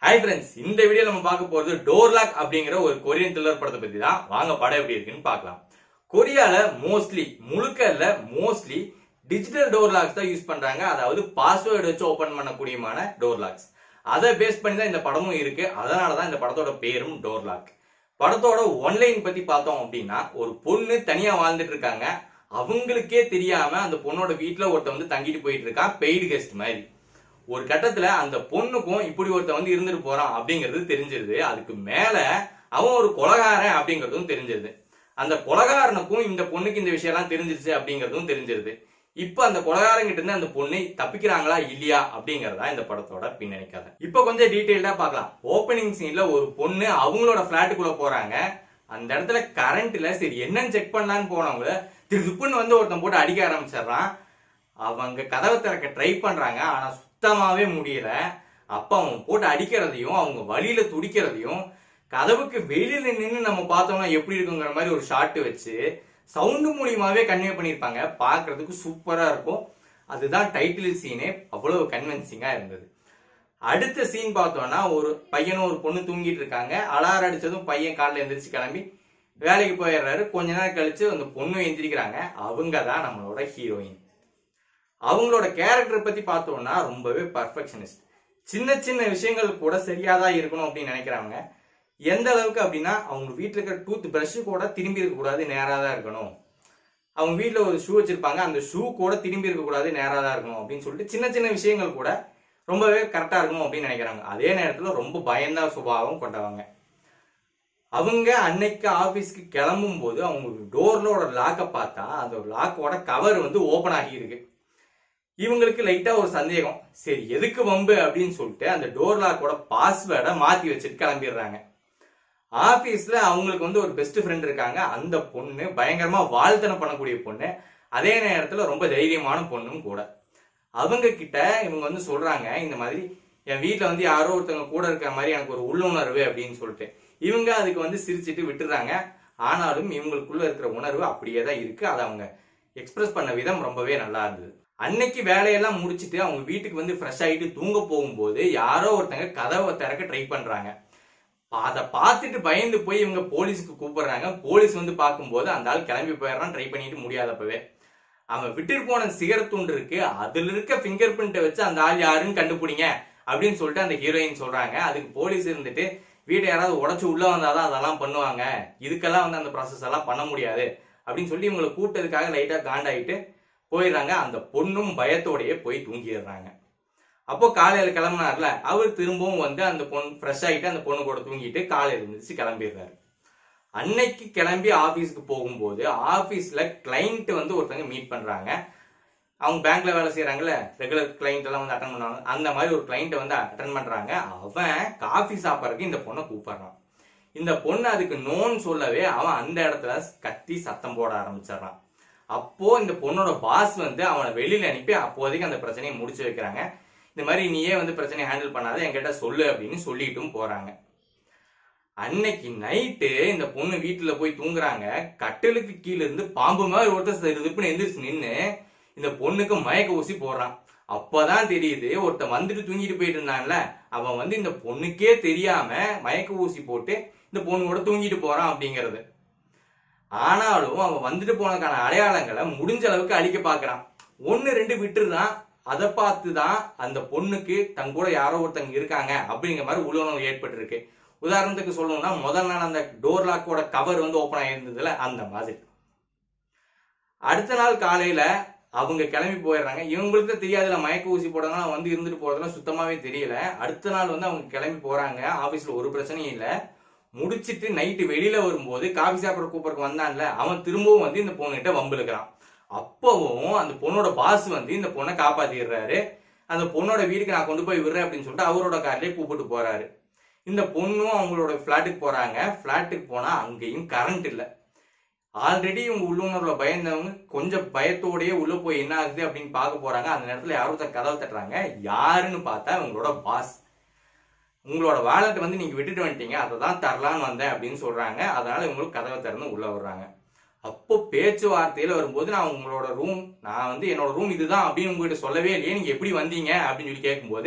hi friends இந்த video நம்ம பார்க்க போறது டோர்லாக் அப்படிங்கிற ஒரு கொரியன் த்ரில்லர் படத்தை பத்தி தான் வாங்க படம் எப்படி இருக்குன்னு பார்க்கலாம் கொரியால மோஸ்ட்லி முழுக்க இல்ல மோஸ்ட்லி டிஜிட்டல் டோர் லாக்ஸ் தான் யூஸ் பண்றாங்க அதாவது பாஸ்வேர்டு வச்சு ஓபன் பண்ணக்கூடியமான டோர் லாக்ஸ் அதை பேஸ் பண்ணி தான் இந்த படமும் இருக்கு அதனால தான் இந்த படத்தோட பேரும் டோர் லாக் படத்தோட ஒன்லைன் பத்தி பார்த்தோம் அப்படின்னா ஒரு பொண்ணு தனியா வாழ்ந்துட்டு இருக்காங்க அவங்களுக்கே தெரியாம அந்த பொண்ணோட வீட்டுல ஒருத்தன் வந்து தங்கிட்டு போயிட்டு இருக்கான் பெய்டு கெஸ்ட் மாதிரி ஒரு கட்டத்துல அந்த பொண்ணுக்கும் இப்படி ஒருத்தன் வந்து இருந்துட்டு போறான் அப்படிங்கிறது தெரிஞ்சிருது அதுக்கு மேல அவன் ஒரு கொலகாரன் அப்படிங்கிறதும் தெரிஞ்சிருது அந்த கொலகாரனுக்கும் இந்த பொண்ணுக்கு இந்த விஷயம் எல்லாம் தெரிஞ்சிருச்சு அப்படிங்கிறதும் தெரிஞ்சிருது இப்ப அந்த கொலகாரங்கிட்ட இருந்து அந்த பொண்ணை தப்பிக்கிறாங்களா இல்லையா அப்படிங்கறதா இந்த படத்தோட பின்னணி கதை இப்ப கொஞ்சம் டீட்டெயில்டா பார்க்கலாம் ஓப்பனிங் சீன்ல ஒரு பொண்ணு அவங்களோட பிளாட்டுக்குள்ள போறாங்க அந்த இடத்துல கரண்ட்ல சரி என்னன்னு செக் பண்ணலான்னு போனவங்க திருப்புன்னு வந்து ஒருத்தன் போட்டு அடிக்க ஆரம்பிச்சிடுறான் அவங்க கதவை திறக்க ட்ரை பண்றாங்க ஆனா சுத்தமாவே முடியல அப்ப அவன் போட்டு அடிக்கிறதையும் அவங்க வழியில துடிக்கிறதையும் கதவுக்கு வெளியில நின்று நம்ம பார்த்தோம்னா எப்படி இருக்குங்கிற மாதிரி ஒரு ஷாட் வச்சு சவுண்டு மூலியமாவே கன்வே பண்ணியிருப்பாங்க பார்க்கிறதுக்கு சூப்பரா இருக்கும் அதுதான் டைட்டில் சீனே அவ்வளவு கன்வின்சிங்கா இருந்தது அடுத்த சீன் பார்த்தோம்னா ஒரு பையனும் ஒரு பொண்ணு தூங்கிட்டு இருக்காங்க அலாரம் அடிச்சதும் பையன் காலைல எந்திரிச்சு கிளம்பி வேலைக்கு போயிடுறாரு கொஞ்ச நேரம் கழிச்சு அந்த பொண்ணு எந்திரிக்கிறாங்க அவங்க தான் நம்மளோட ஹீரோயின் அவங்களோட கேரக்டர் பத்தி பார்த்தோம்னா ரொம்பவே பர்ஃபெக்ஷனிஸ்ட் சின்ன சின்ன விஷயங்கள் கூட சரியாதான் இருக்கணும் அப்படின்னு நினைக்கிறாங்க எந்த அளவுக்கு அப்படின்னா அவங்க வீட்டில் இருக்கிற டூத் பிரஷ் கூட திரும்பி இருக்கக்கூடாது நேராக தான் இருக்கணும் அவங்க வீட்டில் ஒரு ஷூ வச்சிருப்பாங்க அந்த ஷூ கூட திரும்பி இருக்கக்கூடாது நேராக தான் இருக்கணும் அப்படின்னு சொல்லிட்டு சின்ன சின்ன விஷயங்கள் கூட ரொம்பவே கரெக்டாக இருக்கணும் அப்படின்னு நினைக்கிறாங்க அதே நேரத்தில் ரொம்ப பயந்தா சுபாவம் கொண்டவங்க அவங்க அன்னைக்கு ஆபீஸ்க்கு கிளம்பும் போது அவங்க டோர்லோட லாக்கை பார்த்தா அந்த லாக்கோட கவர் வந்து ஓபன் ஆகி இருக்கு இவங்களுக்கு லைட்டா ஒரு சந்தேகம் சரி எதுக்கு வம்பு அப்படின்னு சொல்லிட்டு அந்த டோர் லாக்கோட பாஸ்வேர்டை மாத்தி வச்சுட்டு கிளம்பிடுறாங்க ஆபீஸ்ல அவங்களுக்கு வந்து ஒரு பெஸ்ட் ஃப்ரெண்ட் இருக்காங்க அந்த பொண்ணு பயங்கரமா வாழ்த்தனை பண்ணக்கூடிய பொண்ணு அதே நேரத்துல ரொம்ப தைரியமான பொண்ணும் கூட அவங்க கிட்ட இவங்க வந்து சொல்றாங்க இந்த மாதிரி என் வீட்டுல வந்து யாரோ ஒருத்தவங்க கூட இருக்கிற மாதிரி எனக்கு ஒரு உள்ளுணர்வு அப்படின்னு சொல்லிட்டு இவங்க அதுக்கு வந்து சிரிச்சிட்டு விட்டுறாங்க ஆனாலும் இவங்களுக்குள்ள இருக்கிற உணர்வு அப்படியே தான் இருக்கு அதை அவங்க எக்ஸ்பிரஸ் பண்ண விதம் ரொம்பவே நல்லா இருந்தது அன்னைக்கு வேலையெல்லாம் முடிச்சிட்டு அவங்க வீட்டுக்கு வந்து ஃப்ரெஷ் ஆயிட்டு தூங்க போகும்போது யாரோ ஒருத்தங்க கதவை திறக்க ட்ரை பண்றாங்க அதை பார்த்துட்டு பயந்து போய் இவங்க போலீஸுக்கு கூப்பிடுறாங்க போலீஸ் வந்து பார்க்கும்போது அந்த ஆள் கிளம்பி போயிடறான் ட்ரை பண்ணிட்டு முடியாதப்பவே அவன் விட்டுட்டு போன சிகரெட் துண்டு இருக்கு அதுல இருக்க ஃபிங்கர் பிரிண்ட்டை வச்சு அந்த ஆள் யாருன்னு கண்டுபிடிங்க அப்படின்னு சொல்லிட்டு அந்த ஹீரோயின் சொல்றாங்க அதுக்கு போலீஸ் இருந்துட்டு வீட்டை யாராவது உடச்சு உள்ள வந்தாதான் அதெல்லாம் பண்ணுவாங்க இதுக்கெல்லாம் வந்து அந்த ப்ராசஸ் எல்லாம் பண்ண முடியாது அப்படின்னு சொல்லி இவங்களை கூப்பிட்டதுக்காக லைட்டா காண்டாயிட்டு போயிடுறாங்க அந்த பொண்ணும் பயத்தோடயே போய் தூங்கிடுறாங்க அப்போ காலையில கிளம்புனார்ல அவர் திரும்பவும் வந்து அந்த பொண்ணு ஃப்ரெஷ் ஆகிட்டு அந்த பொண்ணு கூட தூங்கிட்டு காலையில இருந்துச்சு கிளம்பிடுறாரு அன்னைக்கு கிளம்பி ஆபீஸ்க்கு போகும்போது ஆபீஸ்ல கிளைண்ட் வந்து ஒருத்தங்க மீட் பண்றாங்க அவங்க பேங்க்ல வேலை செய்யறாங்கல்ல ரெகுலர் கிளைண்ட் எல்லாம் வந்து அட்டன் பண்ணுவாங்க அந்த மாதிரி ஒரு கிளைண்ட்டை வந்து அட்டன் பண்றாங்க அவன் காஃபி சாப்பிட்றதுக்கு இந்த பொண்ணை கூப்பிடுறான் இந்த பொண்ணு அதுக்கு நோன்னு சொல்லவே அவன் அந்த இடத்துல கத்தி சத்தம் போட ஆரம்பிச்சிடறான் அப்போ இந்த பொண்ணோட பாஸ் வந்து அவனை வெளியில அனுப்பி அப்போதைக்கு அந்த பிரச்சனையை முடிச்சு வைக்கிறாங்க இந்த மாதிரி நீயே வந்து பிரச்சனையை ஹேண்டில் பண்ணாத என்கிட்ட சொல்லு அப்படின்னு சொல்லிட்டும் போறாங்க அன்னைக்கு நைட்டு இந்த பொண்ணு வீட்டுல போய் தூங்குறாங்க கட்டிலுக்கு கீழ இருந்து பாம்பு மாதிரி ஒருத்தர் இதுப்புன்னு எந்திரிச்சு நின்னு இந்த பொண்ணுக்கு மயக்க ஊசி போடுறான் அப்பதான் தெரியுது ஒருத்தன் வந்துட்டு தூங்கிட்டு போயிட்டு இருந்தான்ல அவன் வந்து இந்த பொண்ணுக்கே தெரியாம மயக்க ஊசி போட்டு இந்த பொண்ணு கூட தூங்கிட்டு போறான் அப்படிங்கிறது ஆனாலும் அவன் வந்துட்டு போனதுக்கான அடையாளங்களை முடிஞ்ச அளவுக்கு அழிக்க பாக்குறான் ஒன்னு ரெண்டு விட்டுருதான் அதை பார்த்து தான் அந்த பொண்ணுக்கு தன் கூட யாரோ ஒருத்தங்க இருக்காங்க அப்படிங்கிற மாதிரி உள்ளுணர்வு ஏற்பட்டு இருக்கு உதாரணத்துக்கு சொல்லணும்னா முதல் நாள் அந்த டோர் லாக்கோட கவர் வந்து ஓப்பன் ஆயிருந்ததுல அந்த மாதிரி அடுத்த நாள் காலையில அவங்க கிளம்பி போயிடுறாங்க இவங்களுக்கு தெரியாதுல மயக்க ஊசி போடுறதுனால வந்து இருந்துட்டு போறதுலாம் சுத்தமாவே தெரியல அடுத்த நாள் வந்து அவங்க கிளம்பி போறாங்க ஆபீஸ்ல ஒரு பிரச்சனையும் இல்ல முடிச்சிட்டு நைட்டு வெளியில வரும்போது காஃபி சாப்பிட்ற கூப்பிடறக்கு வந்தான்ல அவன் திரும்பவும் வந்து இந்த பொண்ணுகிட்ட வம்பு இருக்கிறான் அப்பவும் அந்த பொண்ணோட பாஸ் வந்து இந்த பொண்ணை காப்பாத்திடுறாரு அந்த பொண்ணோட வீட்டுக்கு நான் கொண்டு போய் விடுறேன் அப்படின்னு சொல்லிட்டு அவரோட கார்லயே கூப்பிட்டு போறாரு இந்த பொண்ணும் அவங்களோட ஃபிளாட்டுக்கு போறாங்க ஃபிளாட்டுக்கு போனா அங்கேயும் கரண்ட் இல்லை ஆல்ரெடி இவங்க உள்ளுணர்வுல பயந்தவங்க கொஞ்சம் பயத்தோடயே உள்ள போய் என்ன ஆகுது அப்படின்னு பார்க்க போறாங்க அந்த நேரத்துல யாரோ ஒருத்தர் கதவை தட்டுறாங்க யாருன்னு பார்த்தா இவங்களோட பாஸ் உங்களோட வாலெட் வந்து நீங்க விட்டுட்டு வந்துட்டீங்க அதை தான் தரலான்னு வந்தேன் அப்படின்னு சொல்றாங்க அதனால இவங்களுக்கு கதவை திறந்து உள்ள வர்றாங்க அப்போ பேச்சுவார்த்தையில வரும்போது நான் உங்களோட ரூம் நான் வந்து என்னோட ரூம் இதுதான் அப்படின்னு உங்ககிட்ட சொல்லவே இல்லையே நீங்க எப்படி வந்தீங்க அப்படின்னு சொல்லி கேட்கும்போது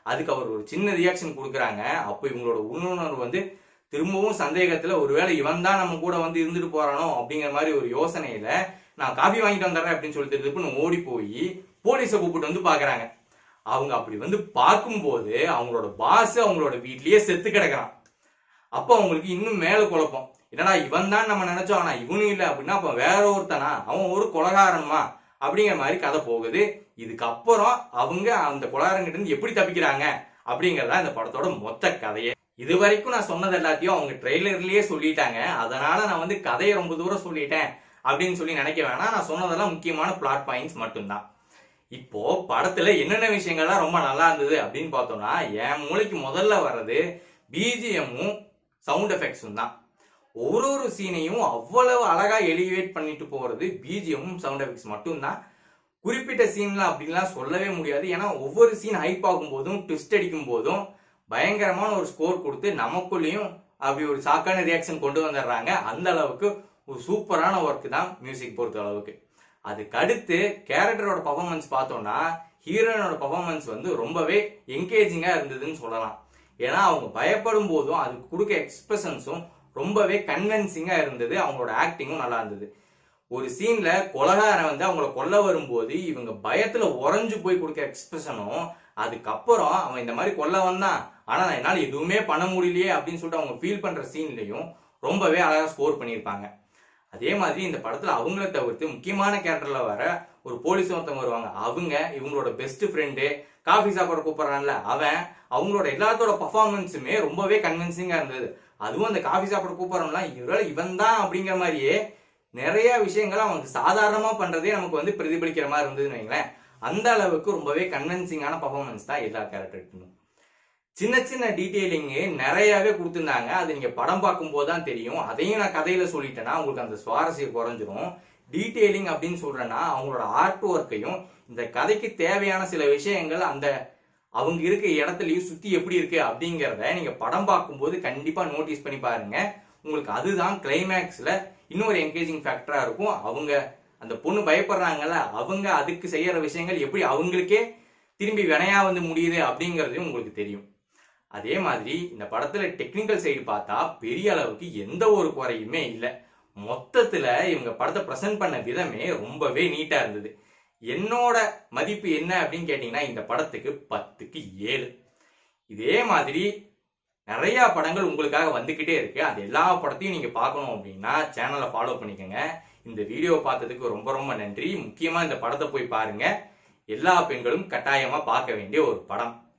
அதுக்கு அவர் ஒரு சின்ன ரியாக்ஷன் கொடுக்குறாங்க அப்போ இவங்களோட உள்ளுணர்வு வந்து திரும்பவும் சந்தேகத்துல ஒருவேளை இவன் தான் நம்ம கூட வந்து இருந்துட்டு போறானோ அப்படிங்கிற மாதிரி ஒரு யோசனையில நான் காஃபி வாங்கிட்டு வந்துடுறேன் அப்படின்னு சொல்லிட்டு திருப்பின்னு ஓடி போய் போலீஸை கூப்பிட்டு வந்து பாக்குறாங்க அவங்க அப்படி வந்து பார்க்கும்போது அவங்களோட பாஸ் அவங்களோட வீட்லயே செத்து கிடக்குறான் அப்போ அவங்களுக்கு இன்னும் மேல குழப்பம் என்னடா இவன் தான் நம்ம நினைச்சோம் ஆனா இவனும் இல்ல அப்படின்னா அப்ப வேற ஒருத்தனா அவன் ஒரு கொலகாரன்மா அப்படிங்கிற மாதிரி கதை போகுது இதுக்கப்புறம் அவங்க அந்த கொலகாரங்கிட்ட இருந்து எப்படி தப்பிக்கிறாங்க அப்படிங்கறதா இந்த படத்தோட மொத்த கதையே இது வரைக்கும் நான் சொன்னது எல்லாத்தையும் அவங்க ட்ரெய்லர்லயே சொல்லிட்டாங்க அதனால நான் வந்து கதையை ரொம்ப தூரம் சொல்லிட்டேன் அப்படின்னு சொல்லி நினைக்க வேணாம் நான் சொன்னதெல்லாம் முக்கியமான பிளாட் பாயிண்ட்ஸ் மட்டும்தான் இப்போ படத்துல என்னென்ன விஷயங்கள்லாம் ரொம்ப நல்லா இருந்தது அப்படின்னு பார்த்தோம்னா என் மூளைக்கு முதல்ல வர்றது பிஜிஎம்மும் சவுண்ட் எஃபெக்ட்ஸும் தான் ஒரு ஒரு சீனையும் அவ்வளவு அழகா எலிவேட் பண்ணிட்டு போறது பிஜிஎம்மும் சவுண்ட் எஃபெக்ட்ஸ் மட்டும்தான் குறிப்பிட்ட சீன்ல அப்படின்லாம் சொல்லவே முடியாது ஏன்னா ஒவ்வொரு சீன் ஹைப் ஆகும் போதும் ட்விஸ்ட் அடிக்கும் போதும் பயங்கரமான ஒரு ஸ்கோர் கொடுத்து நமக்குள்ளேயும் அப்படி ஒரு சாக்கான ரியாக்ஷன் கொண்டு வந்துடுறாங்க அந்த அளவுக்கு ஒரு சூப்பரான ஒர்க் தான் மியூசிக் பொறுத்த அளவுக்கு அதுக்கு அடுத்து கேரக்டரோட பர்ஃபார்மன்ஸ் பார்த்தோம்னா ஹீரோயினோட பர்ஃபார்மன்ஸ் வந்து ரொம்பவே என்கேஜிங்கா இருந்ததுன்னு சொல்லலாம் ஏன்னா அவங்க பயப்படும் போதும் அதுக்கு கொடுக்க எக்ஸ்பிரஷன்ஸும் ரொம்பவே கன்வின்சிங்கா இருந்தது அவங்களோட ஆக்டிங்கும் நல்லா இருந்தது ஒரு சீன்ல கொலகாரன் வந்து அவங்கள கொல்ல வரும்போது இவங்க பயத்துல உறைஞ்சு போய் கொடுக்க எக்ஸ்பிரஷனும் அதுக்கப்புறம் அவன் இந்த மாதிரி கொல்ல வந்தான் ஆனா நான் என்னால எதுவுமே பண்ண முடியலையே அப்படின்னு சொல்லிட்டு அவங்க ஃபீல் பண்ற சீன்லயும் ரொம்பவே அழகா ஸ்கோர் பண்ணியிருப்பாங்க அதே மாதிரி இந்த படத்துல அவங்கள தவிர்த்து முக்கியமான கேரக்டர்ல வர ஒரு போலீஸ் ஒருத்தவங்க வருவாங்க அவங்க இவங்களோட பெஸ்ட் ஃப்ரெண்டு காஃபி சாப்பிட கூப்பிடுறான்ல அவன் அவங்களோட எல்லாத்தோட பர்ஃபார்மன்ஸுமே ரொம்பவே கன்வின்சிங்கா இருந்தது அதுவும் அந்த காஃபி சாப்பிட கூப்பிடுறோம்லாம் இவரால் இவன் தான் அப்படிங்கிற மாதிரியே நிறைய விஷயங்கள் அவனுக்கு சாதாரணமா பண்றதே நமக்கு வந்து பிரதிபலிக்கிற மாதிரி இருந்ததுன்னு வைங்களேன் அந்த அளவுக்கு ரொம்பவே கன்வின்சிங்கான பர்ஃபார்மன்ஸ் தான் எல்லா கேரக்டருக்கும் சின்ன சின்ன டீட்டெயிலிங்கு நிறையவே கொடுத்துருந்தாங்க அது நீங்க படம் பார்க்கும்போது தான் தெரியும் அதையும் நான் கதையில சொல்லிட்டேன்னா உங்களுக்கு அந்த சுவாரஸ்யம் குறைஞ்சிரும் டீட்டெயிலிங் அப்படின்னு சொல்றேன்னா அவங்களோட ஆர்ட் ஒர்க்கையும் இந்த கதைக்கு தேவையான சில விஷயங்கள் அந்த அவங்க இருக்க இடத்துலயும் சுத்தி எப்படி இருக்கு அப்படிங்கிறத நீங்க படம் பார்க்கும்போது கண்டிப்பா நோட்டீஸ் பண்ணி பாருங்க உங்களுக்கு அதுதான் கிளைமேக்ஸ்ல இன்னொரு என்கேஜிங் ஃபேக்டரா இருக்கும் அவங்க அந்த பொண்ணு பயப்படுறாங்கல்ல அவங்க அதுக்கு செய்யற விஷயங்கள் எப்படி அவங்களுக்கே திரும்பி வினையா வந்து முடியுது அப்படிங்கறதையும் உங்களுக்கு தெரியும் அதே மாதிரி இந்த படத்துல டெக்னிக்கல் சைடு பார்த்தா பெரிய அளவுக்கு எந்த ஒரு குறையுமே இல்லை மொத்தத்துல இவங்க படத்தை ப்ரெசென்ட் பண்ண விதமே ரொம்பவே நீட்டா இருந்தது என்னோட மதிப்பு என்ன அப்படின்னு கேட்டீங்கன்னா இந்த படத்துக்கு பத்துக்கு ஏழு இதே மாதிரி நிறைய படங்கள் உங்களுக்காக வந்துகிட்டே இருக்கு அது எல்லா படத்தையும் நீங்க பார்க்கணும் அப்படின்னா சேனலை ஃபாலோ பண்ணிக்கோங்க இந்த வீடியோ பார்த்ததுக்கு ரொம்ப ரொம்ப நன்றி முக்கியமா இந்த படத்தை போய் பாருங்க எல்லா பெண்களும் கட்டாயமா பார்க்க வேண்டிய ஒரு படம்